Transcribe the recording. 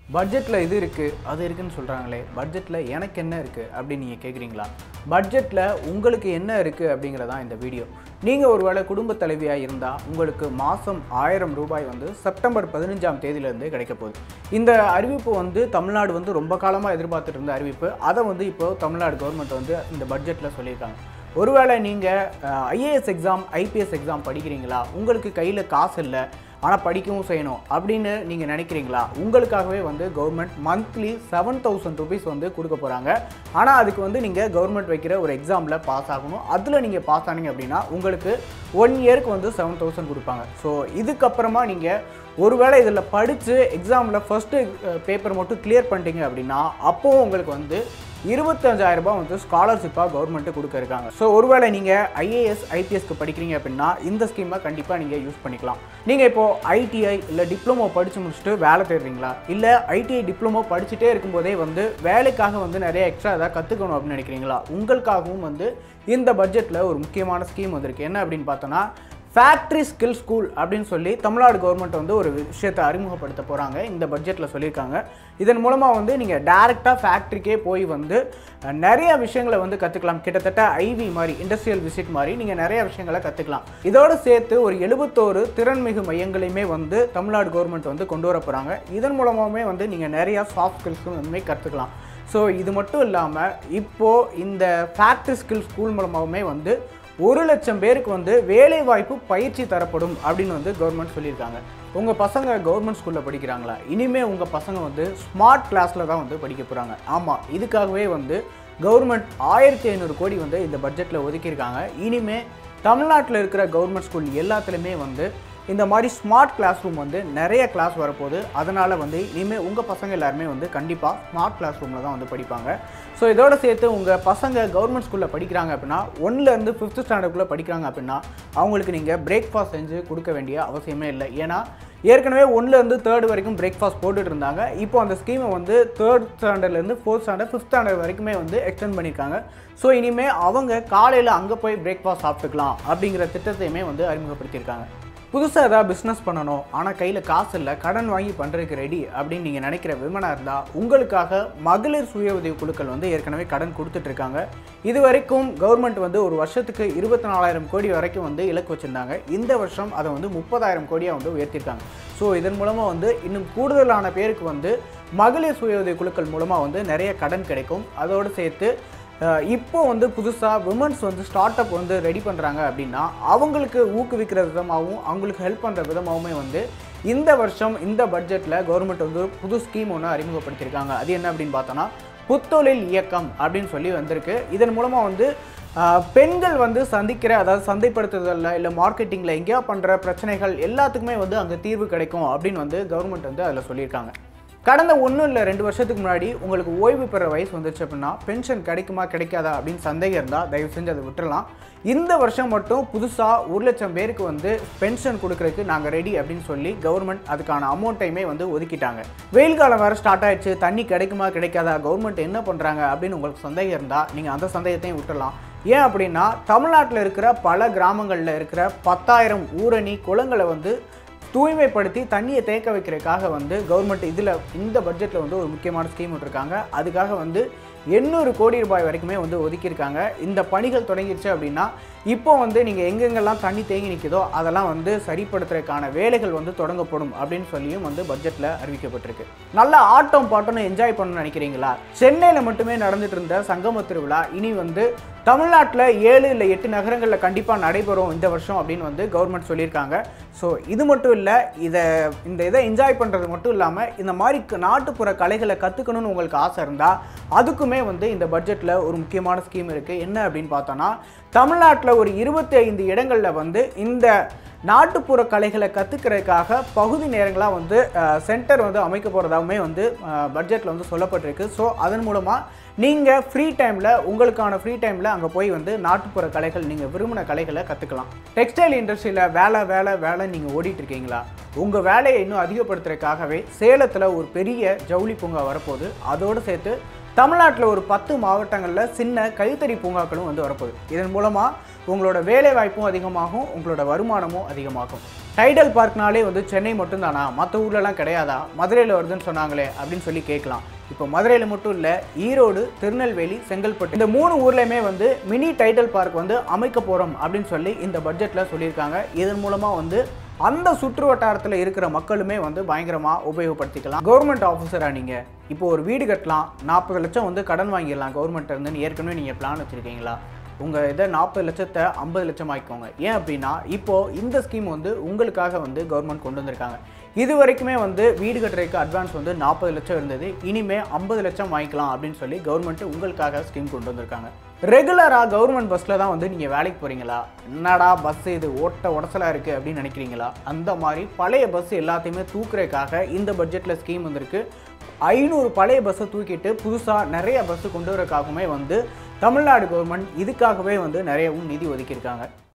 பட்ஜெட்டில் இது இருக்குது அது இருக்குன்னு சொல்கிறாங்களே பட்ஜெட்டில் எனக்கு என்ன இருக்குது அப்படின்னு நீங்கள் கேட்குறீங்களா பட்ஜெட்டில் உங்களுக்கு என்ன இருக்குது அப்படிங்கிறதான் இந்த வீடியோ நீங்கள் ஒருவேளை குடும்ப தலைவியாக இருந்தால் உங்களுக்கு மாதம் ஆயிரம் ரூபாய் வந்து செப்டம்பர் பதினஞ்சாம் தேதியிலேருந்து கிடைக்க போகுது இந்த அறிவிப்பு வந்து தமிழ்நாடு வந்து ரொம்ப காலமாக எதிர்பார்த்துட்டு இருந்த அறிவிப்பு அதை வந்து இப்போ தமிழ்நாடு கவர்மெண்ட் வந்து இந்த பட்ஜெட்டில் சொல்லியிருக்காங்க ஒருவேளை நீங்கள் ஐஏஎஸ் எக்ஸாம் ஐபிஎஸ் எக்ஸாம் படிக்கிறீங்களா உங்களுக்கு கையில் காசு இல்லை ஆனால் படிக்கவும் செய்யணும் அப்படின்னு நீங்கள் நினைக்கிறீங்களா உங்களுக்காகவே வந்து government monthly seven thousand rupees வந்து கொடுக்க போகிறாங்க ஆனால் அதுக்கு வந்து நீங்கள் கவர்மெண்ட் வைக்கிற ஒரு எக்ஸாமில் பாஸ் ஆகணும் அதில் நீங்கள் பாஸ் ஆனீங்க அப்படின்னா உங்களுக்கு ஒன் இயருக்கு வந்து செவன் தௌசண்ட் கொடுப்பாங்க ஸோ இதுக்கப்புறமா நீங்கள் ஒருவேளை இதில் படித்து எக்ஸாமில் ஃபஸ்ட்டு பேப்பர் மட்டும் கிளியர் பண்ணிட்டீங்க அப்படின்னா அப்போவும் உங்களுக்கு வந்து இருபத்தஞ்சாயிரம் ரூபாய் வந்து ஸ்காலர்ஷிப்பாக கவர்மெண்ட்டு கொடுக்க இருக்காங்க ஸோ ஒருவேளை நீங்கள் ஐஏஎஸ் ஐபிஎஸ்க்கு படிக்கிறீங்க அப்படின்னா இந்த ஸ்கீமை கண்டிப்பாக நீங்கள் யூஸ் பண்ணிக்கலாம் நீங்கள் இப்போது ஐடிஐ இல்லை டிப்ளமோ படித்து முடிச்சுட்டு வேலை தேடுறீங்களா இல்லை ஐடிஐ டிப்ளமோ படிச்சுட்டே இருக்கும்போதே வந்து வேலைக்காக வந்து நிறைய எக்ஸ்ட்ரா ஏதாவது கற்றுக்கணும் அப்படின்னு நினைக்கிறீங்களா உங்களுக்காகவும் வந்து இந்த பட்ஜெட்டில் ஒரு முக்கியமான ஸ்கீம் வந்திருக்கு என்ன அப்படின்னு பார்த்தோன்னா ஃபேக்ட்ரி ஸ்கில் ஸ்கூல் அப்படின்னு சொல்லி தமிழ்நாடு கவர்மெண்ட் வந்து ஒரு விஷயத்தை அறிமுகப்படுத்த போகிறாங்க இந்த பட்ஜெட்டில் சொல்லியிருக்காங்க இதன் மூலமாக வந்து நீங்கள் டேரெக்டாக ஃபேக்ட்ரிக்கே போய் வந்து அஹ், நிறைய விஷயங்களை வந்து கற்றுக்கலாம் கிட்டத்தட்ட ஐவி மாதிரி இண்டஸ்ட்ரியல் விசிட் மாதிரி நீங்கள் நிறைய விஷயங்களை கற்றுக்கலாம் இதோடு சேர்த்து ஒரு எழுபத்தோரு திறன்மிகு மையங்களையுமே வந்து தமிழ்நாடு கவர்மெண்ட் வந்து கொண்டு வர போகிறாங்க இதன் மூலமாகவே வந்து நீங்கள் நிறையா சாஃப்ட் ஸ்கில்ஸும் வந்து கற்றுக்கலாம் ஸோ இது மட்டும் இல்லாமல் இப்போது இந்த ஃபேக்ட்ரி ஸ்கில் ஸ்கூல் மூலமாகவுமே வந்து ஒரு லட்சம் பேருக்கு வந்து வேலை வாய்ப்பு பயிற்சி தரப்படும் அப்படின்னு வந்து கவர்மெண்ட் சொல்லியிருக்காங்க உங்கள் பசங்க கவர்மெண்ட் ஸ்கூலில் படிக்கிறாங்களா இனிமே உங்கள் பசங்க வந்து ஸ்மார்ட் கிளாஸில் தான் வந்து படிக்க போகிறாங்க ஆமாம் இதுக்காகவே வந்து கவர்மெண்ட் ஆயிரத்தி ஐநூறு கோடி வந்து இந்த பட்ஜெட்டில் ஒதுக்கியிருக்காங்க இனிமே தமிழ்நாட்டில் இருக்கிற கவர்மெண்ட் ஸ்கூல் எல்லாத்துலேயுமே வந்து இந்த மாதிரி ஸ்மார்ட் கிளாஸ் ரூம் வந்து நிறைய கிளாஸ் வரப்போகுது அதனால் வந்து இனிமேல் உங்கள் பசங்க எல்லாருமே வந்து கண்டிப்பாக ஸ்மார்ட் கிளாஸ் ரூமில் தான் வந்து படிப்பாங்க ஸோ இதோட சேர்த்து உங்கள் பசங்க கவர்மெண்ட் ஸ்கூலில் படிக்கிறாங்க அப்படின்னா ஒன்லேருந்து ஃபிஃப்த் ஸ்டாண்டர்டுக்குள்ளே படிக்கிறாங்க அப்படின்னா அவங்களுக்கு நீங்கள் பிரேக்ஃபாஸ்ட் செஞ்சு கொடுக்க வேண்டிய அவசியமே இல்லை ஏன்னா ஏற்கனவே ஒன்லேருந்து தேர்ட் வரைக்கும் பிரேக்ஃபாஸ்ட் போட்டுட்டு இருந்தாங்க இப்போ அந்த ஸ்கீமை வந்து தேர்ட் ஸ்டாண்டர்ட்லேருந்து ஃபோர்த் ஸ்டாண்டர்ட் ஃபிஃப்த் ஸ்டாண்டர்ட் வரைக்குமே வந்து எக்ஸ்டெண்ட் பண்ணியிருக்காங்க ஸோ இனிமேல் அவங்க காலையில் அங்கே போய் பிரேக்ஃபாஸ்ட் சாப்பிட்டுக்கலாம் அப்படிங்கிற திட்டத்தையுமே வந்து அறிமுகப்படுத்தியிருக்காங்க புதுசாக ஏதாவது பிஸ்னஸ் பண்ணணும் ஆனால் கையில் காசு இல்லை கடன் வாங்கி பண்ணுறதுக்கு ரெடி அப்படின்னு நீங்கள் நினைக்கிற விமனாக இருந்தால் உங்களுக்காக மகளிர் சுய உதவி குழுக்கள் வந்து ஏற்கனவே கடன் கொடுத்துட்ருக்காங்க இது வரைக்கும் கவர்மெண்ட் வந்து ஒரு வருஷத்துக்கு இருபத்தி நாலாயிரம் கோடி வரைக்கும் வந்து இலக்கு வச்சுருந்தாங்க இந்த வருஷம் அதை வந்து முப்பதாயிரம் கோடியாக வந்து உயர்த்திருக்காங்க ஸோ இதன் மூலமாக வந்து இன்னும் கூடுதலான பேருக்கு வந்து மகளிர் சுய உதவி குழுக்கள் மூலமாக வந்து நிறைய கடன் கிடைக்கும் அதோடு சேர்த்து அஹ் இப்போ வந்து புதுசாக விமன்ஸ் வந்து ஸ்டார்ட் அப் வந்து ரெடி பண்ணுறாங்க அப்படின்னா அவங்களுக்கு ஊக்குவிக்கிற விதமாகவும் அவங்களுக்கு ஹெல்ப் பண்ணுற விதமாகவுமே வந்து இந்த வருஷம் இந்த பட்ஜெட்டில் கவர்மெண்ட் வந்து புது ஸ்கீம் ஒன்று அறிமுகப்படுத்தியிருக்காங்க அது என்ன அப்படின்னு பார்த்தோன்னா புத்தொழில் இயக்கம் அப்படின்னு சொல்லி வந்திருக்கு இதன் மூலமாக வந்து அஹ், பெண்கள் வந்து சந்திக்கிற அதாவது சந்தைப்படுத்துதலில் இல்லை மார்க்கெட்டிங்கில் எங்கேயா பண்ணுற பிரச்சனைகள் எல்லாத்துக்குமே வந்து அங்கே தீர்வு கிடைக்கும் அப்படின்னு வந்து கவர்மெண்ட் வந்து அதில் சொல்லியிருக்காங்க கடந்த ஒன்றும் இல்லை ரெண்டு வருஷத்துக்கு முன்னாடி உங்களுக்கு ஓய்வு பெற வயசு வந்துச்சு அப்படின்னா பென்ஷன் கிடைக்குமா கிடைக்காதா அப்படின்னு சந்தேகம் இருந்தால் தயவு செஞ்சு அதை விட்டுறலாம் இந்த வருஷம் மட்டும் புதுசாக ஒரு லட்சம் பேருக்கு வந்து பென்ஷன் கொடுக்கறதுக்கு நாங்கள் ரெடி அப்படின்னு சொல்லி கவர்மெண்ட் அதுக்கான அமௌண்ட்டையுமே வந்து ஒதுக்கிட்டாங்க வெயில் காலம் வேறு ஸ்டார்ட் ஆயிடுச்சு தண்ணி கிடைக்குமா கிடைக்காதா கவர்மெண்ட் என்ன பண்ணுறாங்க அப்படின்னு உங்களுக்கு சந்தேகம் இருந்தால் நீங்கள் அந்த சந்தேகத்தையும் விட்டுறலாம் ஏன் அப்படின்னா தமிழ்நாட்டில் இருக்கிற பல கிராமங்களில் இருக்கிற பத்தாயிரம் ஊரணி குளங்களை வந்து தூய்மைப்படுத்தி தண்ணியை தேக்க வைக்கிறதுக்காக வந்து கவர்மெண்ட் இதில் இந்த பட்ஜெட்டில் வந்து ஒரு முக்கியமான ஸ்கீம் விட்டுருக்காங்க அதுக்காக வந்து எண்ணூறு கோடி ரூபாய் வரைக்குமே வந்து ஒதுக்கியிருக்காங்க இந்த பணிகள் தொடங்கிருச்சு அப்படின்னா இப்போ வந்து நீங்கள் எங்கெங்கெல்லாம் தண்ணி தேங்கி நிற்குதோ அதெல்லாம் வந்து சரிப்படுத்துறதுக்கான வேலைகள் வந்து தொடங்கப்படும் அப்படின்னு சொல்லியும் வந்து பட்ஜெட்டில் அறிவிக்கப்பட்டிருக்கு நல்ல ஆட்டம் பாட்டம்னு என்ஜாய் பண்ணணும்னு நினைக்கிறீங்களா சென்னையில் மட்டுமே நடந்துட்டு இருந்த சங்கம திருவிழா இனி வந்து தமிழ்நாட்டில் ஏழு இல்லை எட்டு நகரங்களில் கண்டிப்பாக நடைபெறும் இந்த வருஷம் அப்படின்னு வந்து கவர்மெண்ட் சொல்லியிருக்காங்க ஸோ இது மட்டும் இல்லை இதை இந்த இதை என்ஜாய் பண்ணுறது மட்டும் இல்லாமல் இந்த மாதிரி க- நாட்டுப்புற கலைகளை கற்றுக்கணும்னு உங்களுக்கு ஆசை இருந்தால் அதுக்குமே வந்து இந்த பட்ஜெட்டில் ஒரு முக்கியமான ஸ்கீம் இருக்குது என்ன அப்படின்னு பார்த்தோன்னா தமிழ்நாட்டில் ஒரு இருபத்தி ஐந்து இடங்களில் வந்து இந்த நாட்டுப்புற கலைகளை கற்றுக்கிறதுக்காக பகுதி நேரங்களாக வந்து சென்டர் வந்து அமைக்க போகிறதாகவுமே வந்து பட்ஜெட்டில் வந்து சொல்லப்பட்டிருக்கு ஸோ அதன் மூலமாக நீங்கள் ஃப்ரீ டைமில் உங்களுக்கான ஃப்ரீ டைமில் அங்கே போய் வந்து நாட்டுப்புற கலைகள் நீங்கள் விரும்பின கலைகளை கற்றுக்கலாம் டெக்ஸ்டைல் இண்டஸ்ட்ரியில் வேலை வேலை வேலை நீங்கள் ஓடிட்டு இருக்கீங்களா உங்கள் வேலையை இன்னும் அதிகப்படுத்துறதுக்காகவே சேலத்தில் ஒரு பெரிய ஜவுளி பூங்கா வரப்போகுது அதோடு சேர்த்து தமிழ்நாட்டில் ஒரு பத்து மாவட்டங்களில் சின்ன கைத்தறி பூங்காக்களும் வந்து வரப்போகுது இதன் மூலமாக உங்களோட வேலை வாய்ப்பும் அதிகமாகும் உங்களோட வருமானமும் அதிகமாகும் டைடல் பார்க்னாலே வந்து சென்னை மட்டும்தானா மற்ற ஊர்லலாம் கிடையாதா மதுரையில் வருதுன்னு சொன்னாங்களே அப்படின்னு சொல்லி கேட்கலாம் இப்போ மதுரையில் மட்டும் இல்லை ஈரோடு திருநெல்வேலி செங்கல்பட்டு இந்த மூணு ஊர்லேயுமே வந்து மினி டைடல் பார்க் வந்து அமைக்க போகிறோம் அப்படின்னு சொல்லி இந்த பட்ஜெட்டில் சொல்லியிருக்காங்க இதன் மூலமாக வந்து அந்த சுற்று வட்டாரத்தில் இருக்கிற மக்களுமே வந்து பயங்கரமாக உபயோகப்படுத்திக்கலாம் கவர்மெண்ட் ஆஃபீஸராக நீங்கள் இப்போ ஒரு வீடு கட்டலாம் நாற்பது லட்சம் வந்து கடன் வாங்கிடலாம் கவர்மெண்ட் இருந்து ஏற்கனவே நீங்கள் பிளான் வச்சுருக்கீங்களா உங்கள் இதை நாற்பது லட்சத்தை ஐம்பது லட்சம் ஆக்கிக்கோங்க ஏன் அப்படின்னா இப்போது இந்த ஸ்கீம் வந்து உங்களுக்காக வந்து கவர்மெண்ட் கொண்டு வந்திருக்காங்க இது வரைக்குமே வந்து வீடு கட்டுறதுக்கு அட்வான்ஸ் வந்து நாற்பது லட்சம் இருந்தது இனிமே ஐம்பது லட்சம் வாங்கிக்கலாம் அப்படின்னு சொல்லி கவர்மெண்ட் உங்களுக்காக ஸ்கீம் கொண்டு வந்திருக்காங்க ரெகுலராக கவர்மெண்ட் பஸ்ஸில் தான் வந்து நீங்கள் வேலைக்கு போகிறீங்களா என்னடா பஸ் இது ஓட்ட உடசலாக இருக்குது அப்படின்னு நினைக்கிறீங்களா அந்த மாதிரி பழைய பஸ் எல்லாத்தையுமே தூக்குறதுக்காக இந்த பட்ஜெட்டில் ஸ்கீம் வந்திருக்கு ஐநூறு பழைய பஸ்ஸை தூக்கிட்டு புதுசாக நிறைய பஸ்ஸு கொண்டு வரக்காகவுமே வந்து தமிழ்நாடு கவர்மெண்ட் இதுக்காகவே வந்து நிறையவும் நிதி ஒதுக்கியிருக்காங்க